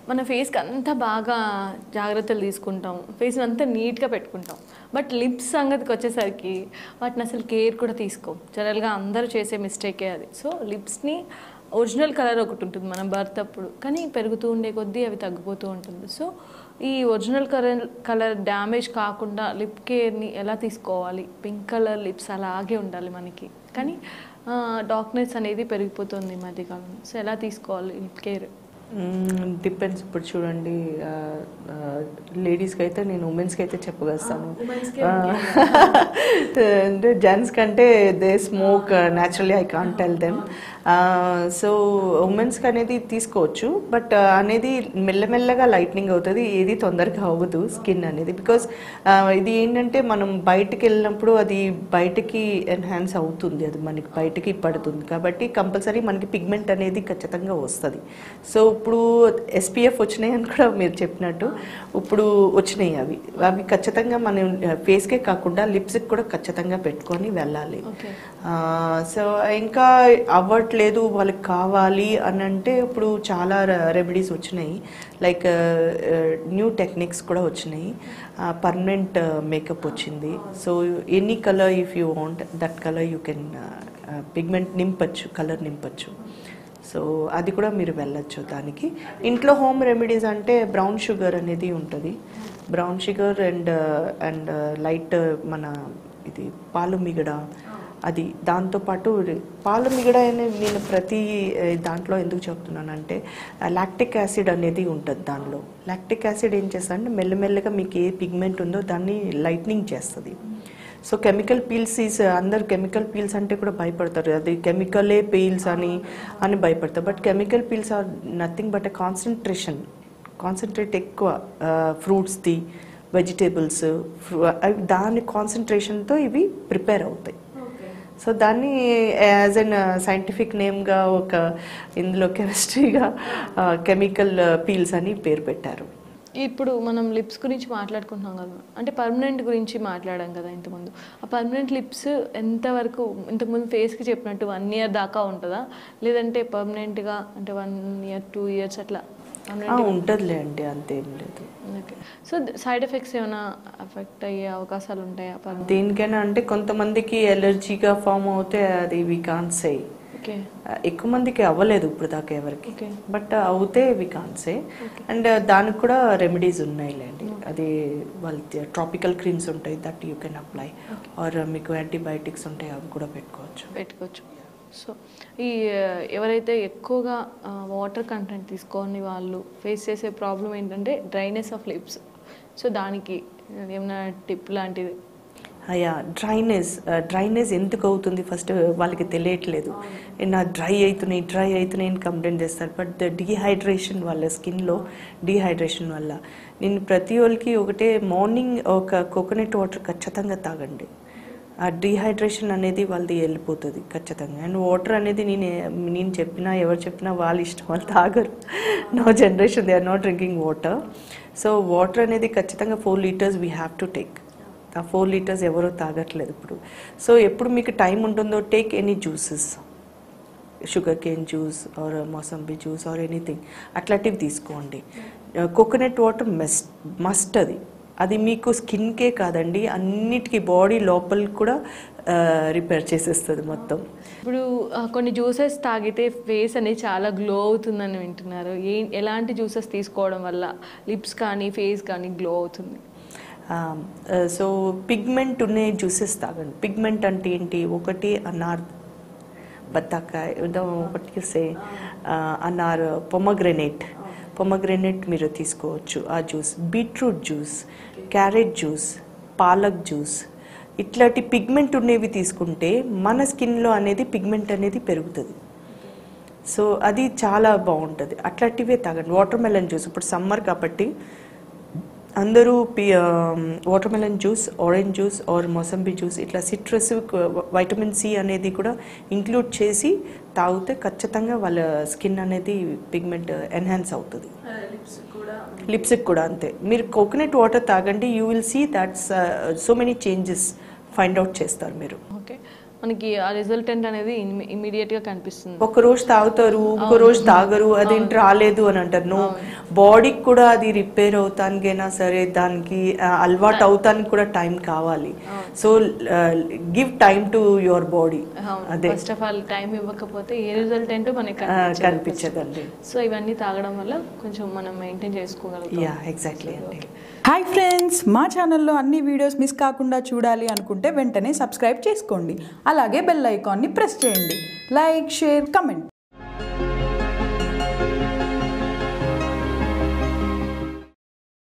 మన ఫేస్కి అంతా బాగా జాగ్రత్తలు తీసుకుంటాం ఫేస్ అంతా నీట్గా పెట్టుకుంటాం బట్ లిప్స్ సంగతికి వచ్చేసరికి వాటిని అసలు కేర్ కూడా తీసుకోం జనరల్గా అందరూ చేసే మిస్టేకే అది సో లిప్స్ని ఒరిజినల్ కలర్ ఒకటి ఉంటుంది మనం బర్త్ అప్పుడు కానీ పెరుగుతూ ఉండే కొద్దీ అవి తగ్గిపోతూ ఉంటుంది సో ఈ ఒరిజినల్ కలర్ కలర్ డ్యామేజ్ కాకుండా లిప్ కేర్ని ఎలా తీసుకోవాలి పింక్ కలర్ లిప్స్ అలాగే ఉండాలి మనకి కానీ డార్క్నెస్ అనేది పెరిగిపోతుంది ఈ మధ్యకాలంలో సో ఎలా తీసుకోవాలి లిప్ కేర్ డిపెండ్స్ ఇప్పుడు చూడండి లేడీస్కి అయితే నేను ఉమెన్స్కి అయితే చెప్పగలుస్తాను అంటే జెంట్స్ కంటే they smoke naturally I can't tell them so ఉమెన్స్కి అనేది తీసుకోవచ్చు బట్ అనేది మెల్లమెల్లగా లైట్నింగ్ అవుతుంది ఏది తొందరగా అవ్వదు స్కిన్ అనేది బికాస్ ఇది ఏంటంటే మనం బయటికి వెళ్ళినప్పుడు అది బయటికి ఎన్హాన్స్ అవుతుంది అది మనకి బయటికి పడుతుంది కాబట్టి కంపల్సరీ మనకి పిగ్మెంట్ అనేది ఖచ్చితంగా వస్తుంది సో ఇప్పుడు ఎస్పీఎఫ్ వచ్చినాయి అని కూడా మీరు చెప్పినట్టు ఇప్పుడు వచ్చినాయి అవి అవి ఖచ్చితంగా మనం ఫేస్కే కాకుండా లిప్స్కి కూడా ఖచ్చితంగా పెట్టుకొని వెళ్ళాలి ఓకే సో ఇంకా అవ్వట్లేదు వాళ్ళకి కావాలి అని అంటే ఇప్పుడు చాలా రెమెడీస్ వచ్చినాయి లైక్ న్యూ టెక్నిక్స్ కూడా వచ్చినాయి పర్మనెంట్ మేకప్ వచ్చింది so any colour if you want that colour you can pigment నింపచ్చు కలర్ నింపచ్చు సో అది కూడా మీరు వెళ్ళొచ్చు దానికి ఇంట్లో హోమ్ రెమెడీస్ అంటే బ్రౌన్ షుగర్ అనేది ఉంటుంది brown sugar and and light మన ఇది పాలు మిగడ అది దాంతోపాటు పాలు మిగడ అనేది నేను ప్రతి ఏ, దాంట్లో ఎందుకు చెప్తున్నానంటే లాక్టిక్ యాసిడ్ అనేది ఉంటుంది దానిలో లాక్టిక్ యాసిడ్ ఏం చేస్తుందంటే మెల్లమెల్లగా మీకు ఏ పిగ్మెంట్ ఉందో దాన్ని లైట్నింగ్ చేస్తుంది సో కెమికల్ పీల్స్ ఈస్ అందరు కెమికల్ పీల్స్ అంటే కూడా భయపడతారు అది కెమికలే పీల్స్ అని అని భయపడతారు but chemical peels are nothing but a concentration concentrate ఎక్కువ ఫ్రూట్స్ది వెజిటేబుల్స్ దాని కాన్సన్ట్రేషన్తో ఇవి ప్రిపేర్ అవుతాయి సో దాన్ని యాజ్ అన్ సైంటిఫిక్ నేమ్గా ఒక ఇందులో కెమిస్ట్రీగా కెమికల్ పీల్స్ అని పేరు పెట్టారు ఇప్పుడు మనం లిప్స్ గురించి మాట్లాడుకుంటున్నాం కదా అంటే పర్మనెంట్ గురించి మాట్లాడాం కదా ఇంతకుముందు ఆ పర్మనెంట్ లిప్స్ ఎంతవరకు ఇంతకుముందు ఫేస్కి చెప్పినట్టు వన్ ఇయర్ దాకా ఉంటుందా లేదంటే పర్మనెంట్గా అంటే వన్ ఇయర్ టూ ఇయర్స్ అట్లా ఆ, ఉంటుందిలే అండి అంతేం లేదు ఓకే సో సైడ్ ఎఫెక్ట్స్ ఏమైనా అఫెక్ట్ అయ్యే అవకాశాలు ఉంటాయా పర్మనెంట్ దేనికైనా అంటే కొంతమందికి ఎలర్జీగా ఫామ్ అవుతే అది వి కాన్ సే ఓకే ఎక్కువ మందికి అవ్వలేదు ఇప్పుడు దాకా ఎవరికి Okay. బట్ అవుతే వి కాన్ సే అండ్ దానికి కూడా రెమెడీస్ ఉన్నాయిలేండి అది వాళ్ళ ట్రాపికల్ క్రీమ్స్ ఉంటాయి that you can apply or మీకు యాంటీబయాటిక్స్ ఉంటాయి అవి కూడా పెట్టుకోవచ్చు పెట్టుకోవచ్చు సో ఈ ఆ, ఎవరైతే ఎక్కువగా వాటర్ కంటెంట్ తీసుకొని వాళ్ళు ఫేస్ చేసే ప్రాబ్లం ఏంటంటే డ్రైనెస్ ఆఫ్ లిప్స్ సో దానికి ఏమైనా టిప్ లాంటిది అయ్యా డ్రైనెస్ డ్రైనెస్ ఎందుకు అవుతుంది ఫస్ట్ వాళ్ళకి తెలియట్లేదు ఏ నా డ్రై అవుతున్నాయి డ్రై అవుతున్నాయి అని కంప్లైంట్ చేస్తారు బట్ డీహైడ్రేషన్ వల్ల స్కిన్లో డీహైడ్రేషన్ వల్ల నేను ప్రతి వాళ్ళకి ఒకటే మార్నింగ్ ఒక కోకోనట్ వాటర్ ఖచ్చితంగా తాగండి ఆ డీహైడ్రేషన్ అనేది వాళ్ళది వెళ్ళిపోతుంది ఖచ్చితంగా అండ్ వాటర్ అనేది నేను నేను చెప్పినా ఎవరు చెప్పినా వాళ్ళ ఇష్టం వాళ్ళు తాగరు no generation they are not drinking water so water అనేది ఖచ్చితంగా four litres we have to take ఆ ఫోర్ లీటర్స్ ఎవరో తాగట్లేదు ఇప్పుడు సో ఎప్పుడు మీకు టైం ఉంటుందో take any juices sugarcane juice or mosambi juice or anything అట్లాంటివి తీసుకోండి కోకోనట్ వాటర్ మస్ట్ మస్ట్ అది అది మీకు స్కిన్కే కాదండి అన్నిటికీ బాడీ లోపలికి కూడా రిపేర్ చేసేస్తుంది మొత్తం ఇప్పుడు ఆ, కొన్ని జ్యూసెస్ తాగితే ఫేస్ అనేది చాలా గ్లో అవుతుందని వింటున్నారు ఏ ఎలాంటి జ్యూసెస్ తీసుకోవడం వల్ల లిప్స్ కానీ ఫేస్ కానీ గ్లో అవుతుంది సో పిగ్మెంట్ ఉన్న జ్యూసెస్ తాగండి పిగ్మెంట్ అంటే ఏంటి ఒకటి అనార్ బత్తాకాయ ఏదో ఒకటి సే అనార్ పొమగ్రెనేట్ పొమగ్రెనేట్ మీరు తీసుకోవచ్చు ఆ juice beetroot juice carrot juice palak juice ఇట్లాంటి పిగ్మెంట్ ఉన్నవి తీసుకుంటే మన స్కిన్లో అనేది పిగ్మెంట్ అనేది పెరుగుతుంది సో అది చాలా బాగుంటుంది అట్లాంటివే తాగండి వాటర్ మెలన్ జ్యూస్ ఇప్పుడు సమ్మర్ కాబట్టి అందరూ పి watermelon juice orange juice or mosambi juice ఇట్లా సిట్రస్ వైటమిన్ సి అనేది కూడా ఇంక్లూడ్ చేసి తాగితే ఖచ్చితంగా వాళ్ళ స్కిన్ అనేది పిగ్మెంట్ ఎన్హాన్స్ అవుతుంది లిప్స్కి కూడా అంతే మీరు కోకోనట్ వాటర్ తాగండి you will see that's so many changes find out చేస్తారు మీరు ఓకే మనకి ఆ రిజల్టెంట్ అనేది ఇమీడియట్గా కనిపిస్తుంది ఒక రోజు తాగుతారు ఇంకో రోజు తాగరు అదేంటి రాలేదు అని అంటారు నో బాడీకి కూడా అది రిపేర్ అవుతానికైనా సరే దానికి ఆ, అలవాటు అవుతానికి కూడా టైం కావాలి so give time to your body అదే ఫస్ట్ ఆఫ్ ఆల్ టైం ఇవ్వకపోతే ఏ రిజల్ట్ ఏంటో మనకి ఆ, కనిపించదు. కనిపించదండి సో ఇవన్నీ తాగడం వల్ల కొంచెం మనం మెయింటైన్ చేసుకోగలుగుతాం యా ఎగ్జాక్ట్లీ అండి హాయ్ ఫ్రెండ్స్ మా ఛానల్లో అన్ని వీడియోస్ మిస్ కాకుండా చూడాలి అనుకుంటే వెంటనే సబ్స్క్రైబ్ చేసుకోండి అలాగే బెల్ ఐకాన్ని ప్రెస్ చేయండి లైక్ షేర్ కమెంట్